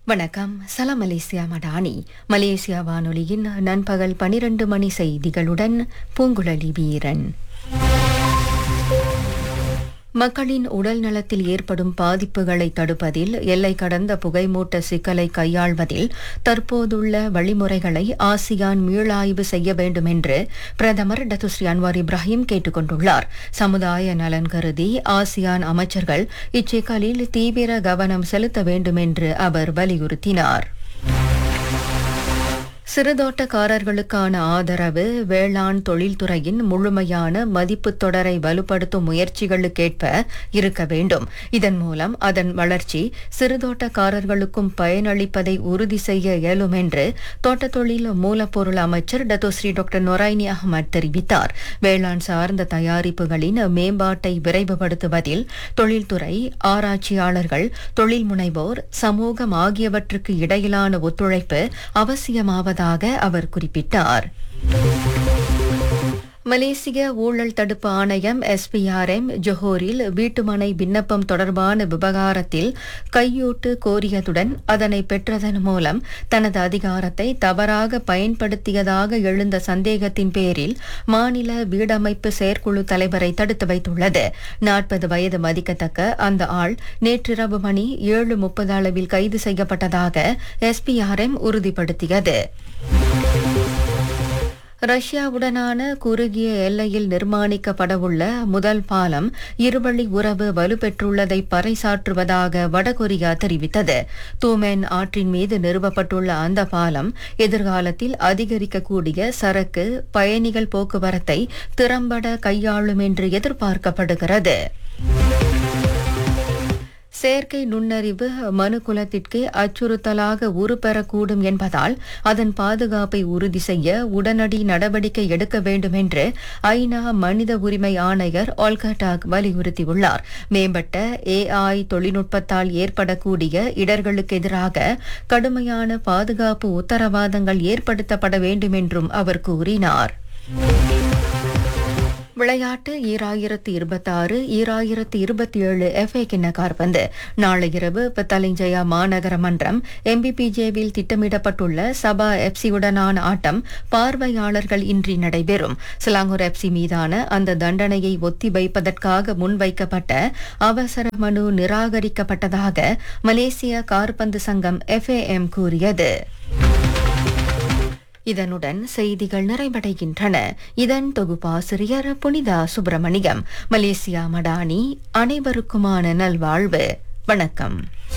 வணக்கம் சலாம் Malaysia Madani Malaysia வானொலியின் நண்பகல் பனிரண்டு மணி செய்திகளுடன் பூங்குழலி வீரன் மக்களின் உடல் நலத்தில் ஏற்படும் பாதிப்புகளை தடுப்பதில் எல்லை கடந்த புகைமூட்ட சிக்கலை கையாள்வதில் தற்போதுள்ள வழிமுறைகளை ஆசியான் மீளாய்வு செய்ய வேண்டும் என்று பிரதமர் டத்துஸ்ரீ அன்வார் இப்ராஹிம் கேட்டுக் கொண்டுள்ளார் சமுதாய நலன் கருதி ஆசியான் அமைச்சர்கள் இச்சிக்கலில் தீவிர கவனம் செலுத்த வேண்டும் என்று அவர் வலியுறுத்தினார் சிறுதோட்டக்காரர்களுக்கான ஆதரவு வேளாண் தொழில்துறையின் முழுமையான மதிப்பு தொடரை வலுப்படுத்தும் முயற்சிகளுக்கேற்ப இருக்க வேண்டும் இதன் மூலம் அதன் வளர்ச்சி சிறுதோட்டக்காரர்களுக்கும் பயனளிப்பதை உறுதி செய்ய இயலும் என்று தோட்டத் தொழில் மூலப்பொருள் அமைச்சர் டத்தோஸ்ரீ டாக்டர் நொரைனி அகமது தெரிவித்தார் வேளாண் சார்ந்த தயாரிப்புகளின் மேம்பாட்டை விரைவுபடுத்துவதில் தொழில்துறை ஆராய்ச்சியாளர்கள் தொழில் முனைவோர் சமூகம் ஆகியவற்றுக்கு இடையிலான ஒத்துழைப்பு அவசியமாவதாக அவர் குறிப்பிட்டார் மலேசிய ஊழல் தடுப்பு ஆணையம் எஸ்பிஆர்எம் ஜொஹோரில் வீட்டுமனை விண்ணப்பம் தொடர்பான விவகாரத்தில் கையூட்டு கோரியதுடன் அதனை பெற்றதன் மூலம் தனது அதிகாரத்தை தவறாக பயன்படுத்தியதாக எழுந்த சந்தேகத்தின் பேரில் மாநில வீடமைப்பு செயற்குழு தலைவரை தடுத்து வைத்துள்ளது நாற்பது வயது மதிக்கத்தக்க அந்த ஆள் நேற்றிரவு மணி ஏழு முப்பது அளவில் கைது செய்யப்பட்டதாக எஸ்பிஆர்எம் உறுதிப்படுத்தியது ரஷ்யாவுடனான குறுகிய எல்லையில் நிர்மாணிக்கப்படவுள்ள முதல் பாலம் இருவழி உறவு வலுப்பெற்றுள்ளதை பறைசாற்றுவதாக வடகொரியா தெரிவித்தது தூமென் ஆற்றின் மீது நிறுவப்பட்டுள்ள அந்த பாலம் எதிர்காலத்தில் அதிகரிக்கக்கூடிய சரக்கு பயணிகள் போக்குவரத்தை திறம்பட கையாளும் என்று எதிர்பார்க்கப்படுகிறது செயற்கை நுண்ணறிவு மனுகுலத்திற்கு அச்சுறுத்தலாக உருப்பெறக்கூடும் என்பதால் அதன் பாதுகாப்பை உறுதி செய்ய உடனடி நடவடிக்கை எடுக்க வேண்டும் என்று ஐநா மனித உரிமை ஆணையர் ஆல்கட்டாக் வலியுறுத்தியுள்ளார் மேம்பட்ட ஏஐ தொழில்நுட்பத்தால் ஏற்படக்கூடிய இடர்களுக்கு எதிராக கடுமையான பாதுகாப்பு உத்தரவாதங்கள் ஏற்படுத்தப்பட வேண்டும் என்றும் அவர் கூறினார் விளையாட்டு ஈராயிரத்து இருபத்தாறு ஈராயிரத்து இருபத்தி ஏழு எஃப்ஏ கிண்ண கார்பந்து நாளை இரவு பத்தலிஞ்சயா மாநகர மன்றம் எம்பிபிஜேவில் திட்டமிடப்பட்டுள்ள சபா எப்சியுடனான ஆட்டம் பார்வையாளர்கள் இன்றி நடைபெறும் சிலாங்கூர் எப்சி மீதான அந்த தண்டனையை ஒத்தி வைப்பதற்காக முன்வைக்கப்பட்ட அவசர மனு நிராகரிக்கப்பட்டதாக மலேசிய கார்பந்து சங்கம் எஃப்ஏஎம் கூறியது இதனுடன் செய்திகள் நிறைவடைகின்றன இதன் தொகுப்பாசிரியர் புனிதா சுப்பிரமணியம் மலேசியா மடானி அனைவருக்குமான நல்வாழ்வு வணக்கம்